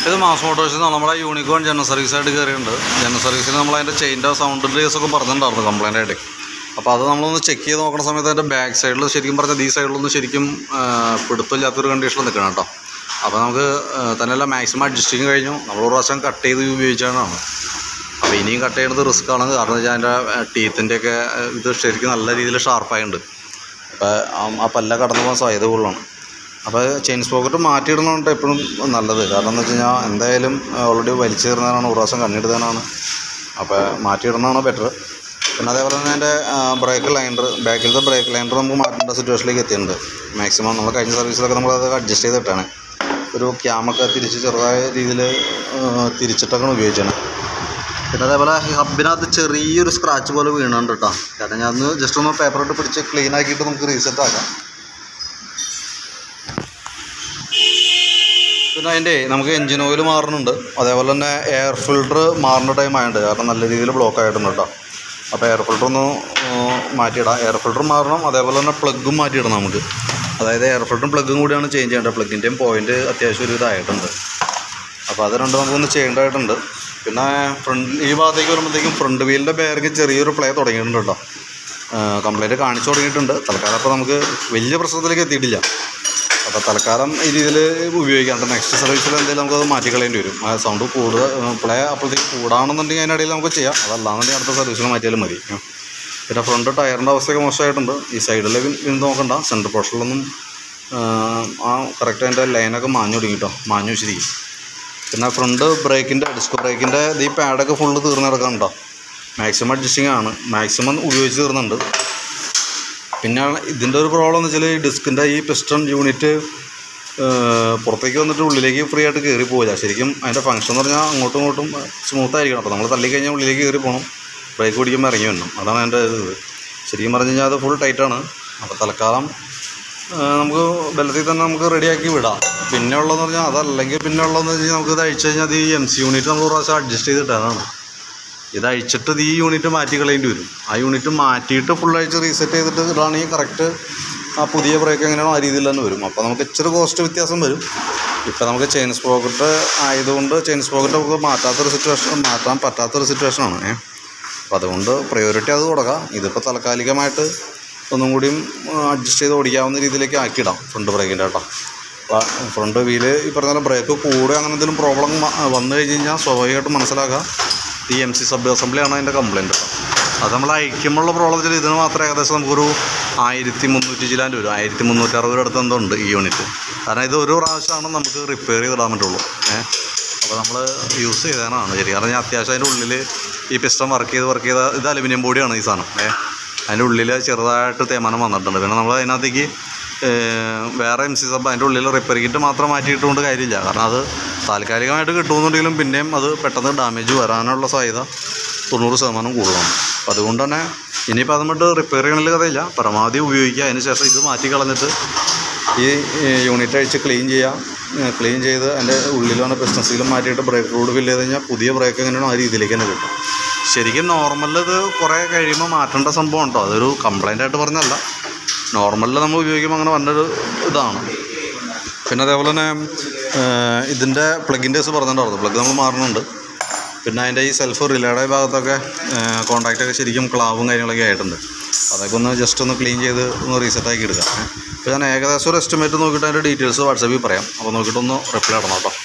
ഇത് മാസ് മോട്ടോഴ്സിൽ നിന്ന് നമ്മുടെ യൂണിക്കോൺ ജനറൽ സർവീസായിട്ട് കയറിയിട്ടുണ്ട് ജനറൽ സർവീസിൽ നമ്മൾ അതിൻ്റെ ചെയിൻ്റെ സൗണ്ടിൻ്റെ കേസൊക്കെ പറഞ്ഞിട്ടുണ്ടായിരുന്നു കംപ്ലൈൻ്റ് ആയിട്ട് അപ്പോൾ അത് നമ്മളൊന്ന് ചെക്ക് ചെയ്ത് നോക്കുന്ന സമയത്ത് അതിൻ്റെ ബാക്ക് സൈഡിൽ ശരിക്കും പറഞ്ഞാൽ ഈ സൈഡിലൊന്നും ശരിക്കും ആ, പിടുത്തമില്ലാത്തൊരു കണ്ടീഷനിൽ നിൽക്കണം കേട്ടോ അപ്പോൾ നമുക്ക് ആ, തന്നെയല്ല മാക്സിമം അഡ്ജസ്റ്റിങ് കഴിഞ്ഞു നമ്മൾ ഒരു പ്രാവശ്യം കട്ട് ചെയ്ത് ഉപയോഗിച്ചാണ് അപ്പോൾ ഇനിയും കട്ട് ചെയ്യുന്നത് റിസ്ക് ആണ് കാരണം വെച്ചാൽ അതിൻ്റെ ടീത്തിൻ്റെയൊക്കെ ഇത് ശരിക്കും നല്ല രീതിയിൽ ഷാർപ്പായിട്ടുണ്ട് അപ്പോൾ ആ- ആ പല്ല കടന്നു പോകാൻ സാധ്യത കൂടുതലാണ് അപ്പോൾ ചെയിൻ സ്പോക്കറ്റ് മാറ്റിയിടുന്നതാണ് എപ്പോഴും നല്ലത് കാരണം എന്ന് വെച്ച് കഴിഞ്ഞാൽ എന്തായാലും ഓൾറെഡി വലിച്ചു തീർന്നതാണ് ഒരു പ്രാവശ്യം കണ്ണിടുന്നതാണ് അപ്പോൾ മാറ്റിയിടുന്നതാണ് ബെറ്റർ പിന്നെ അതേപോലെ തന്നെ അതിൻ്റെ ബ്രേക്ക് ലൈൻഡർ ബാക്കിലത്തെ ബ്രേക്ക് ലൈൻഡർ നമുക്ക് മാറ്റേണ്ട സിറ്റുവേഷനിലേക്ക് എത്തിയിട്ടുണ്ട് മാക്സിമം നമ്മൾ കഴിഞ്ഞ സർവീസിലൊക്കെ നമ്മളത് അഡ്ജസ്റ്റ് ചെയ്തിട്ടാണ് ഒരു ക്യാമൊക്കെ തിരിച്ച് ചെറുതായ രീതിയിൽ തിരിച്ചിട്ടൊക്കെയാണ് ഉപയോഗിച്ചാണ് പിന്നെ അതേപോലെ ഈ ഹബിനകത്ത് ചെറിയൊരു സ്ക്രാച്ച് പോലെ വീണുണ്ട് കേട്ടോ കാരണം ഞാൻ ഒന്ന് ജസ്റ്റ് ഒന്ന് പേപ്പറിട്ട് പിടിച്ച് ക്ലീൻ ആക്കിയിട്ട് നമുക്ക് റീസെറ്റ് ആക്കാം പിന്നെ അതിൻ്റെ നമുക്ക് എഞ്ചിൻ ഓയിൽ മാറുന്നുണ്ട് അതേപോലെ തന്നെ എയർ ഫിൽട്ടർ മാറുന്ന ടൈം ആയിട്ടുണ്ട് കാരണം നല്ല രീതിയിൽ ബ്ലോക്ക് ആയിട്ടുണ്ട് കേട്ടോ അപ്പോൾ എയർ ഫിൽട്ടർ ഒന്ന് ഉം, മാറ്റിയിടാം എയർ ഫിൽട്ടർ മാറണം അതേപോലെ തന്നെ പ്ലഗും മാറ്റിയിടണം നമുക്ക് അതായത് എയർ ഫിൽട്ടറും പ്ലഗും കൂടിയാണ് ചേഞ്ച് ചെയ്യേണ്ടത് പ്ലഗിൻ്റെയും പോയിൻ്റ് അത്യാവശ്യം ഒരു ഇതായിട്ടുണ്ട് അപ്പോൾ അത് രണ്ടും നമുക്കൊന്ന് ചെയ്യേണ്ടതായിട്ടുണ്ട് പിന്നെ ഫ്രണ്ട് ഈ ഭാഗത്തേക്ക് വരുമ്പോഴത്തേക്കും ഫ്രണ്ട് വീലിൻ്റെ ബെയറിങ് ചെറിയൊരു പ്ലേ തുടങ്ങിയിട്ടുണ്ട് കേട്ടോ കംപ്ലൈൻറ്റ് കാണിച്ചു തുടങ്ങിയിട്ടുണ്ട് തൽക്കാലം അപ്പോൾ നമുക്ക് വലിയ പ്രശ്നത്തിലേക്ക് എത്തിയിട്ടില്ല അപ്പോൾ തൽക്കാലം ഈ രീതിയിൽ ഉപയോഗിക്കാം അപ്പോൾ നെക്സ്റ്റ് സർവീസിൽ എന്തെങ്കിലും നമുക്കത് മാറ്റിക്കളയേണ്ടി വരും ആ സൗണ്ട് കൂടുതൽ പ്ലേ അപ്പോഴത്തേക്ക് കൂടാണെന്നുണ്ടെങ്കിൽ അതിനിടയിൽ നമുക്ക് ചെയ്യാം അതല്ലാന്നുണ്ടെങ്കിൽ അടുത്ത സർവീസിൽ മാറ്റിയാലും മതി ഉം. പിന്നെ ഫ്രണ്ട് ടയറിൻ്റെ അവസ്ഥയൊക്കെ മോശമായിട്ടുണ്ട് ഈ സൈഡിൽ വീണ് നോക്കണ്ട സെൻറ്റർ പോർഷനിലൊന്നും ആ കറക്റ്റ് അതിൻ്റെ ലൈനൊക്കെ മാഞ്ഞു തുടങ്ങി കേട്ടോ മാഞ്ഞു വെച്ചിരിക്കും പിന്നെ ഫ്രണ്ട് ബ്രേക്കിൻ്റെ ഡിസ്ക് ബ്രേക്കിൻ്റെ ഈ പാഡൊക്കെ ഫുള്ള് തീർന്ന് കിടക്കുന്നുണ്ടോ മാക്സിമം അഡ്ജസ്റ്റിംഗ് ആണ് മാക്സിമം ഉപയോഗിച്ച് തീർന്നുണ്ട് പിന്നെ ഇതിൻ്റെ ഒരു പ്രോബ്ലം എന്ന് വെച്ചാൽ ഈ ഡിസ്കിൻ്റെ ഈ പിസ്റ്റൺ യൂണിറ്റ് പുറത്തേക്ക് വന്നിട്ട് ഉള്ളിലേക്ക് ഫ്രീ ആയിട്ട് കയറി പോകില്ല ശരിക്കും അതിൻ്റെ ഫംഗ്ഷൻ എന്ന് പറഞ്ഞാൽ അങ്ങോട്ടും ഇങ്ങോട്ടും സ്മൂത്ത് ആയിരിക്കണം അപ്പോൾ നമ്മൾ തള്ളിക്കഴിഞ്ഞാൽ ഉള്ളിലേക്ക് കയറി പോകണം ബ്രേക്ക് പിടിക്കുമ്പോൾ ഇറങ്ങി വരണം അതാണ് അതിൻ്റെ ഇത് ശരിക്കും പറഞ്ഞു കഴിഞ്ഞാൽ അത് ഫുൾ ടൈറ്റാണ് അപ്പോൾ തൽക്കാലം ആ, നമുക്ക് ബലത്തിൽ തന്നെ നമുക്ക് റെഡിയാക്കി വിടാം പിന്നെ ഉള്ളതെന്ന് പറഞ്ഞാൽ അതല്ലെങ്കിൽ പിന്നെ ഉള്ളതെന്ന് വെച്ച് കഴിഞ്ഞാൽ നമുക്ക് ഇത് അഴിച്ചു കഴിഞ്ഞാൽ അത് ഈ എം സി യൂണിറ്റ് നമ്മൾ ഒരു പ്രാവശ്യം അഡ്ജസ്റ്റ് ചെയ്തിട്ടാണ് ഇത് അഴിച്ചിട്ട് ഇത് ഈ യൂണിറ്റ് മാറ്റി കളയേണ്ടി വരും ആ യൂണിറ്റ് മാറ്റിയിട്ട് ഫുൾ അഴിച്ച് റീസെറ്റ് ചെയ്തിട്ട് ഇടാണെങ്കിൽ കറക്റ്റ് ആ പുതിയ ബ്രേക്ക് എങ്ങനെയാണോ ആ രീതിയിൽ തന്നെ വരും അപ്പോൾ നമുക്ക് ഇച്ചിരി കോസ്റ്റ് വ്യത്യാസം വരും ഇപ്പോൾ നമുക്ക് ചെയിൻ സ്പോക്കറ്റ് ആയതുകൊണ്ട് ചെയിൻ സ്പോക്കറ്റ് നമുക്ക് മാറ്റാത്തൊരു സിറ്റുവേഷൻ മാറ്റാൻ പറ്റാത്തൊരു സിറ്റുവേഷനാണ് ഏ അപ്പോൾ അതുകൊണ്ട് പ്രയോറിറ്റി അത് കൊടുക്കാം ഇതിപ്പോൾ താൽക്കാലികമായിട്ട് ഒന്നും കൂടിയും അഡ്ജസ്റ്റ് ചെയ്ത് ഓടിക്കാവുന്ന രീതിയിലേക്ക് ആക്കിയിടാം ഫ്രണ്ട് ബ്രേക്കിൻ്റെ കേട്ടോ അപ്പോൾ ഫ്രണ്ട് വീല് ഈ പറഞ്ഞ പോലെ ബ്രേക്ക് കൂടെ അങ്ങനെ എന്തെങ്കിലും പ്രോബ്ലം വന്നു കഴിഞ്ഞ് കഴിഞ്ഞാൽ സ്വാഭാവികമായിട്ടും മനസ്സിലാക്കുക ഈ എം സി സബ് അസംബ്ലിയാണ് അതിൻ്റെ കംപ്ലയിൻറ്റ് കേട്ടോ അത് നമ്മൾ അയക്കുമ്പോഴുള്ള പ്രോബ്ലം വെച്ചാൽ ഇതിന് മാത്രം ഏകദേശം നമുക്കൊരു ആയിരത്തി മുന്നൂറ്റി ചിലാൻ്റെ വരും ആയിരത്തി മുന്നൂറ്റി അറുപത് അടുത്ത് എന്തോ ഉണ്ട് ഈ യൂണിറ്റ് കാരണം ഇത് ഒരു പ്രാവശ്യമാണ് നമുക്ക് റിപ്പയർ ചെയ്തിടാൻ പറ്റുള്ളൂ ഏഹ് അപ്പോൾ നമ്മൾ യൂസ് ചെയ്തതാണ് ശരി കാരണം ഞാൻ അത്യാവശ്യം അതിൻ്റെ ഉള്ളിൽ ഈ പിസ്റ്റം വർക്ക് ചെയ്ത് വർക്ക് ചെയ്ത ഇത് അലുമിനിയം ബോഡിയാണ് ഈ സാധനം ഏ അതിൻ്റെ ഉള്ളിൽ ചെറുതായിട്ട് തേമാനം വന്നിട്ടുണ്ട് പിന്നെ നമ്മൾ അതിനകത്തേക്ക് ഏഹ്, വേറെ എം സി സബ് അതിൻ്റെ ഉള്ളിൽ റിപ്പയർ കിറ്റ് മാത്രം മാറ്റിയിട്ടുകൊണ്ട് കാര്യമില്ല കാരണം അത് താൽക്കാലികമായിട്ട് കിട്ടുമെന്നുണ്ടെങ്കിലും പിന്നെയും അത് പെട്ടെന്ന് ഡാമേജ് വരാനുള്ള സാധ്യത തൊണ്ണൂറ് ശതമാനം കൂടുതലാണ് അപ്പോൾ അതുകൊണ്ട് തന്നെ ഇനിയിപ്പോൾ അതുകൊണ്ട് റിപ്പയർ ചെയ്യണമെങ്കിൽ കഥയില്ല പരമാവധി ഉപയോഗിക്കുക അതിന് ശേഷം ഇത് മാറ്റി കളഞ്ഞിട്ട് ഈ യൂണിറ്റ് അഴിച്ച് ക്ലീൻ ചെയ്യാം ക്ലീൻ ചെയ്ത് അതിൻ്റെ ഉള്ളിലാണ് ബിസിനസ്സിലും മാറ്റിയിട്ട് ബ്രേക്ക് റൂഡ് ഫില്ല് ചെയ്ത് കഴിഞ്ഞാൽ പുതിയ ബ്രേക്ക് എങ്ങനെയാണോ ആ രീതിയിലേക്ക് തന്നെ കിട്ടും ശരിക്കും നോർമലിൽ ഇത് കുറേ കഴിയുമ്പോൾ മാറ്റേണ്ട സംഭവം ഉണ്ടോ അതൊരു കംപ്ലൈൻ്റ് ആയിട്ട് പറഞ്ഞല്ല നോർമലിൽ നമ്മൾ ഉപയോഗിക്കുമ്പോൾ അങ്ങനെ വന്നൊരു ഇതാണ് പിന്നെ അതേപോലെ തന്നെ ഇതിൻ്റെ പ്ലഗിൻ്റെ കേസ് പറഞ്ഞിട്ടുണ്ടായിരുന്നു പ്ലഗ് നമ്മൾ മാറുന്നുണ്ട് പിന്നെ അതിൻ്റെ ഈ സെൽഫ് റിലേയുടെ ഭാഗത്തൊക്കെ കോൺടാക്റ്റൊക്കെ ശരിക്കും ക്ലാവും കാര്യങ്ങളൊക്കെ ആയിട്ടുണ്ട് അതൊക്കെ ഒന്ന് ജസ്റ്റ് ഒന്ന് ക്ലീൻ ചെയ്ത് ഒന്ന് റീസെറ്റ് ആക്കി എടുക്കാം അപ്പോൾ ഞാൻ ഏകദേശം ഒരു എസ്റ്റിമേറ്റ് നോക്കിയിട്ട് അതിൻ്റെ ഡീറ്റെയിൽസ് വാട്സാപ്പിൽ പറയാം അപ്പോൾ നോക്കിയിട്ടൊന്ന് റിപ്ലൈ ഇടണം കേട്ടോ